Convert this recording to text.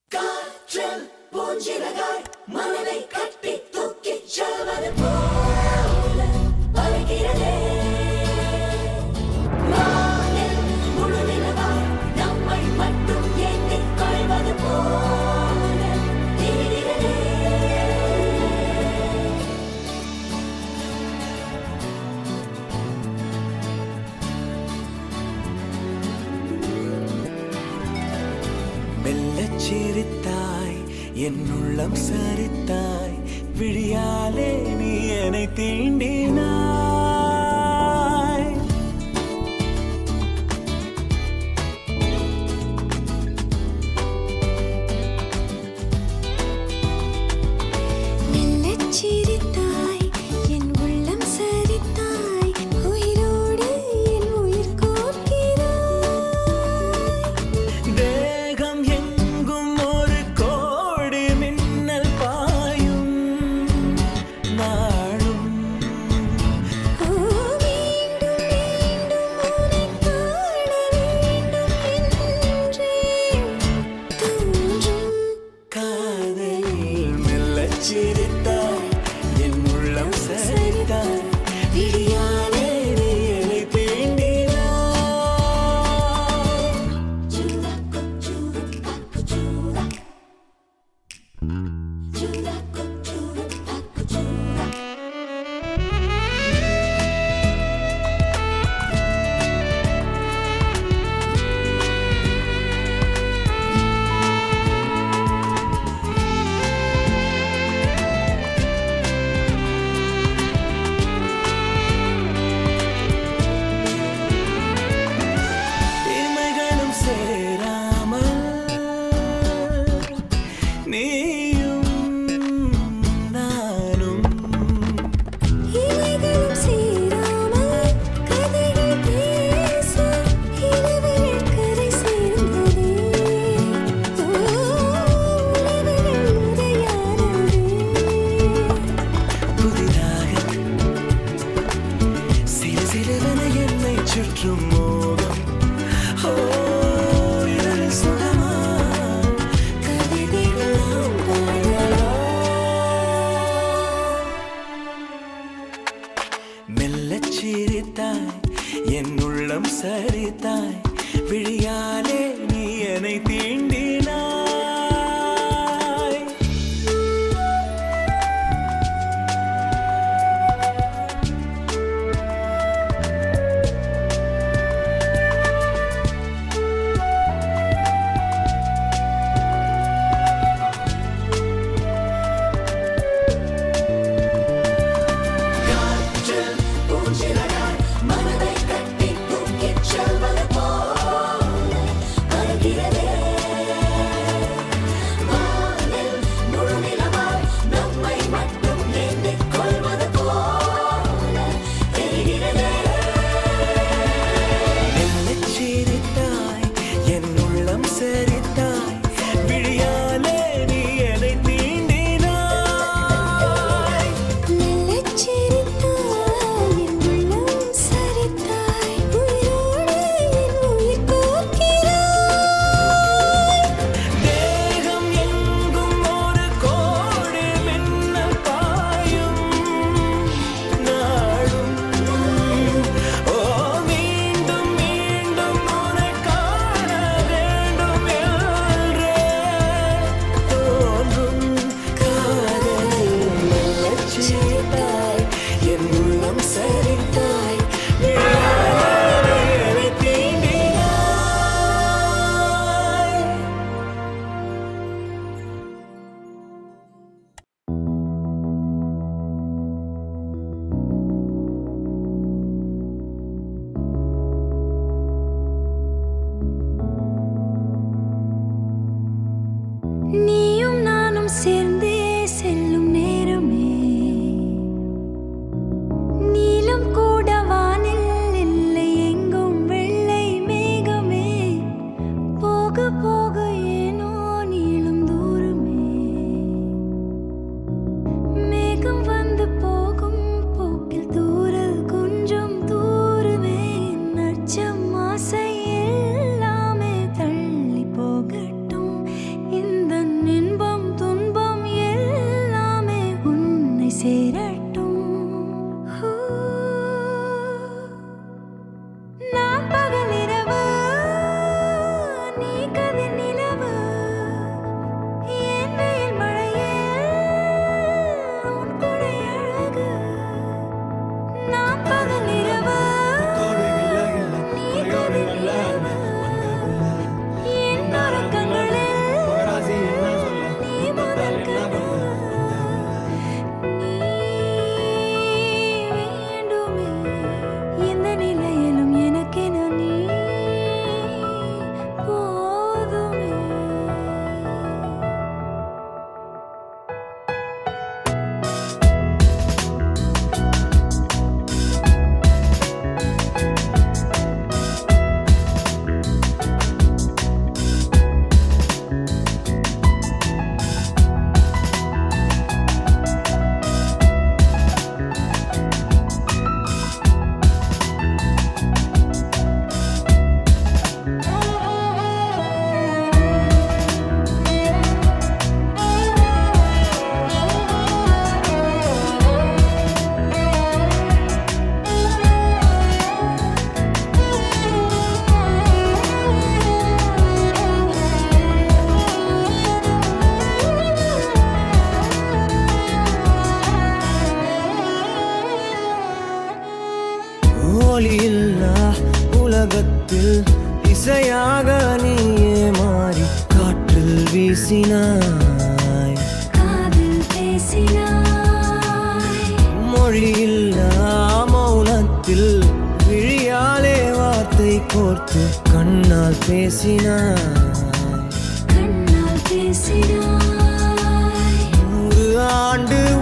காற்றில் பூஞ்சிறகாய் மனதை கட்டி தூக்கிச் செல்வது போல பறக்கிறதே வானில் முழு நிலவாய் நம்மை மட்டும் எண்ணிக் கொள்வது போல தெரிகிறதே மெல்லச் சிரித்தாய் என் உள்ளம் சரித்தாய் விழியாலே நீ என்னை தீண்டினாய் மெல்லச் சிரித்தாய் என் உள்ளம் சரித்தாய் உயிரோடு என் உயிர் கோர்க்கிறாய் தேகம் எங்கும் ஒரு கோடி மின்னல் பாயும் நாளும் ஓ மீண்டும் மீண்டும் உன்னை காண வேண்டும் என்றே தோன்றும் காதலில் மெல்லச் சிரித்தாய் என் உள்ளம் சரித்தாய் விழியாலே நீ என்னை தீண்டினாய் இமைகளும் சேராமல் நீயும் நானும் இலைகளும் சேராமல் கதைகள் பேச இரவுகள் கரை சேர்ந்ததே உறவுகள் உரையாடவே புதிதாக சிறு சிறுவன என்னை சுற்றும் மோகம் ஓ இதழ் சுகமா கவிதைகள் நாம் பாடலாம் மெல்லச் சிரித்தாய் என் உள்ளம் சரித்தாய் விழியாலே நீ என்னை தீண்டினாய் காற்றில் பூஞ்சிறகாய் மனதை கட்டி தூக்கிச் செல்வது போல பறக்கிறதே வானில் முழு நிலவாய் நம்மை மட்டும் எண்ணிக் கொள்வது போல தெரிகிறதே மெல்லச் சிரித்தாய் என் உள்ளம் சரித்தாய் விழியாலே நீ என்னை தீண்டினாய் மெல்லச் சிரித்தாய் என் உள்ளம் சரித்தாய் உயிரோடு இசையாக நீயே மாறி காற்றில் வீசினாய் காதில் பேசினாய் மொழியில்லா மௌனத்தில் விழியாலே வார்த்தை கோர்த்து கண்ணால் பேசினாய் கண்ணால் பேசினாய் நூறு ஆண்டு